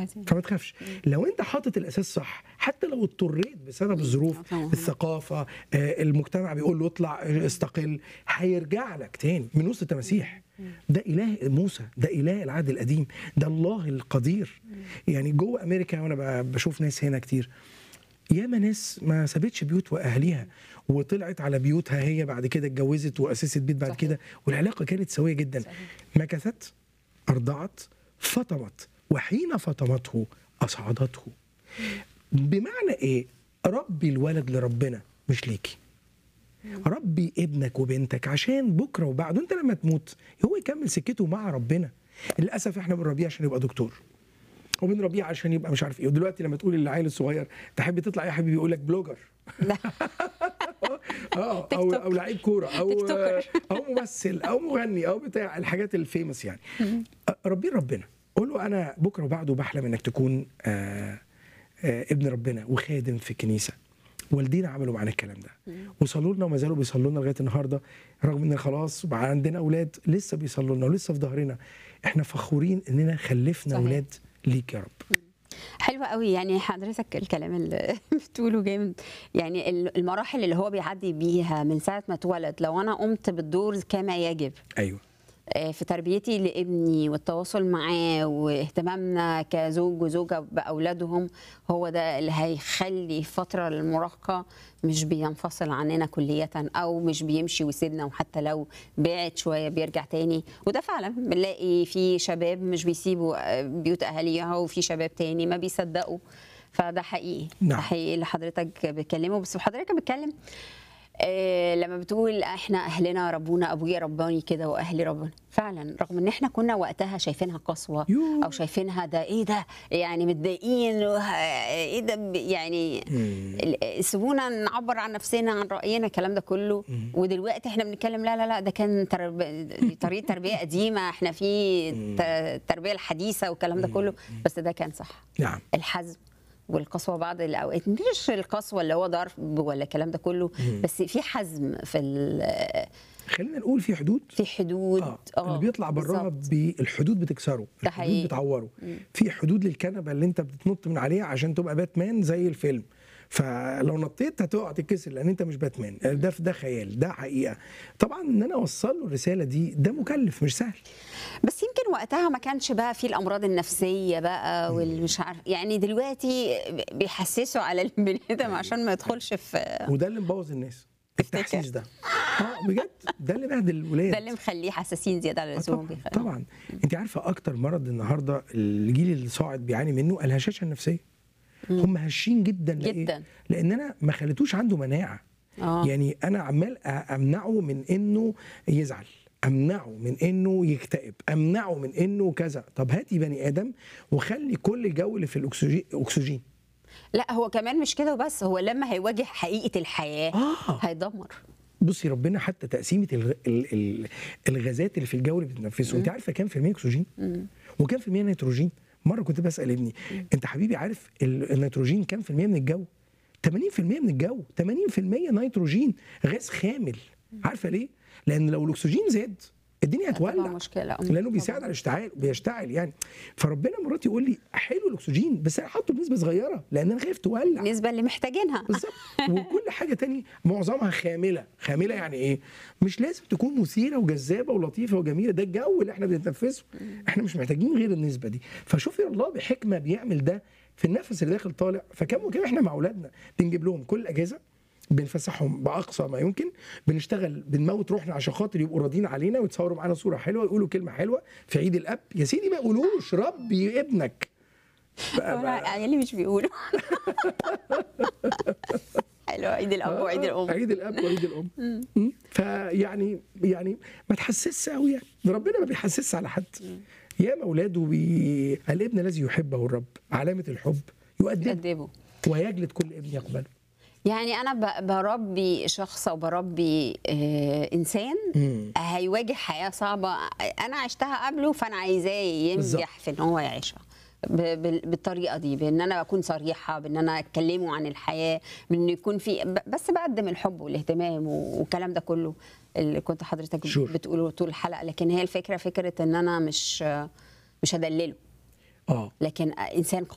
عايزين فما تخافش لو انت حاطط الاساس صح حتى لو اضطريت بسبب الظروف آه طبعاً. الثقافه آه، المجتمع بيقول له اطلع آه، استقل هيرجع لك تاني من وسط التماسيح ده اله موسى ده اله العهد القديم ده الله القدير يعني جوه امريكا وانا ب- بشوف ناس هنا كتير ياما ناس ما سابتش بيوت واهليها وطلعت على بيوتها هي بعد كده اتجوزت واسست بيت بعد صحيح. كده والعلاقه كانت سويه جدا صحيح. مكثت ارضعت فطمت وحين فطمته اصعدته بمعنى ايه ربي الولد لربنا مش ليكي ربي ابنك وبنتك عشان بكره وبعده انت لما تموت هو يكمل سكته مع ربنا للاسف احنا بنربيه عشان يبقى دكتور وبنربيه عشان يبقى مش عارف ايه ودلوقتي لما تقول للعيل الصغير تحب تطلع ايه يا حبيبي يقول لك بلوجر لا اه تيك او توك. او لعيب كوره او تيك توكر. او ممثل او مغني او بتاع الحاجات الفيمس يعني ربي ربنا قول له انا بكره وبعده بحلم انك تكون آه آه ابن ربنا وخادم في الكنيسه والدينا عملوا معانا الكلام ده وصلوا لنا وما زالوا بيصلوا لنا لغايه النهارده رغم ان خلاص بقى عندنا اولاد لسه بيصلوا لنا ولسه في ظهرنا احنا فخورين اننا خلفنا صحيح. اولاد ليك يا رب حلوة قوي يعني حضرتك الكلام اللي بتقوله جامد يعني ال- المراحل اللي هو بيعدي بيها من ساعة ما اتولد لو أنا قمت بالدور كما يجب ايوه آه، في تربيتي لابني والتواصل معاه واهتمامنا كزوج وزوجة بأولادهم هو ده اللي هيخلي الفترة المراهقة مش بينفصل عننا كلية أو مش بيمشي ويسيبنا وحتى لو بعد شوية بيرجع تاني وده فعلا بنلاقي في شباب مش بيسيبوا آه، بيوت أهاليها وفي شباب تاني ما بيصدقوا فده حقيقي نعم. ده حقيقي اللي حضرتك بتكلمه بس حضرتك بتكلم آه، لما بتقول احنا اهلنا ربونا ابويا رباني كده واهلي ربنا فعلا رغم ان احنا كنا وقتها شايفينها قسوه يوه. او شايفينها ده ايه ده يعني متضايقين وه- ايه ده ب- يعني ال- سيبونا نعبر عن نفسنا عن راينا الكلام ده كله ودلوقتي احنا بنتكلم لا لا لا ده كان ترب... دي طريقه تربيه قديمه احنا في ت- التربيه الحديثه والكلام ده كله بس ده كان صح نعم الحزم والقسوه بعض الاوقات مش القسوه اللي هو ضرب ولا الكلام ده كله بس في حزم في ال- خلينا نقول في حدود في حدود اه اللي بيطلع براها بالظبط. بالحدود بتكسره ده حقيقي. الحدود بتعوره في حدود للكنبه اللي انت بتنط من عليها عشان تبقى باتمان زي الفيلم فلو نطيت هتقع تتكسر لان انت مش باتمان ده ده خيال ده حقيقه طبعا ان انا اوصل له الرساله دي ده مكلف مش سهل بس يمكن وقتها ما كانش بقى في الامراض النفسيه بقى والمش عارف يعني دلوقتي بيحسسوا على البني ادم عشان ما يدخلش في وده اللي مبوظ الناس التحسيس ده اه بجد ده اللي بهدل الولاد ده اللي مخليه حساسين زياده على آه اللزوم طبعا بيخ- طبعا انت عارفه اكتر مرض النهارده الجيل اللي صاعد بيعاني منه الهشاشه النفسيه هم هشين جدا لإيه؟ جداً. لان انا ما خليتوش عنده مناعه اه يعني انا عمال أ- امنعه من انه يزعل امنعه من انه يكتئب امنعه من انه كذا طب هاتي بني ادم وخلي كل الجو اللي في الاكسجين اكسجين لا هو كمان مش كده وبس هو لما هيواجه حقيقه الحياه آه. هيدمر بصي ربنا حتى تقسيمه الغ... ال... ال... الغازات اللي في الجو اللي بتتنفسه انت عارفه كام في المية اكسجين وكام في المية نيتروجين مره كنت بسال ابني انت حبيبي عارف ال- النيتروجين كام في المية من الجو 80% من الجو 80% نيتروجين غاز خامل عارفه ليه لان لو الاكسجين زاد الدنيا هتبقى هتولع مشكلة. أم، لانه طبعاً. بيساعد على الاشتعال بيشتعل يعني فربنا مرات يقول لي حلو الاكسجين بس انا حاطه بنسبه صغيره لان انا خايف تولع النسبه اللي محتاجينها بالظبط وكل حاجه تانية معظمها خامله خامله يعني ايه مش لازم تكون مثيره وجذابه ولطيفه وجميله ده الجو اللي احنا بنتنفسه احنا مش محتاجين غير النسبه دي فشوفي الله بحكمه بيعمل ده في النفس اللي داخل طالع فكم وكم احنا مع اولادنا بنجيب لهم كل الاجهزه بنفسحهم باقصى ما يمكن بنشتغل بنموت روحنا عشان خاطر يبقوا راضيين علينا ويتصوروا معانا صوره حلوه ويقولوا كلمه حلوه في عيد الاب يا سيدي ما يقولوش ربي ابنك بقى- أنا بقى- عيالي مش بيقولوا حلو عيد الاب وعيد الام عيد الاب وعيد الام مم. فيعني يعني ما تحسسش قوي يعني ربنا ما بيحسسش على حد يا اولاده بي... الابن الذي يحبه الرب علامه الحب يؤدب يأدبوا ويجلد كل ابن يقبله يعني انا ب- بربي شخص او بربي آه انسان مم. هيواجه حياه صعبه انا عشتها قبله فانا عايزاه بالظبط. ينجح في ان هو يعيشها ب- بال- بالطريقه دي بان انا اكون صريحه بان انا اكلمه عن الحياه بان يكون في ب- بس بقدم الحب والاهتمام و- والكلام ده كله اللي كنت حضرتك Sure. بتقوله طول الحلقه لكن هي الفكره فكره ان انا مش مش هدلله اه لكن انسان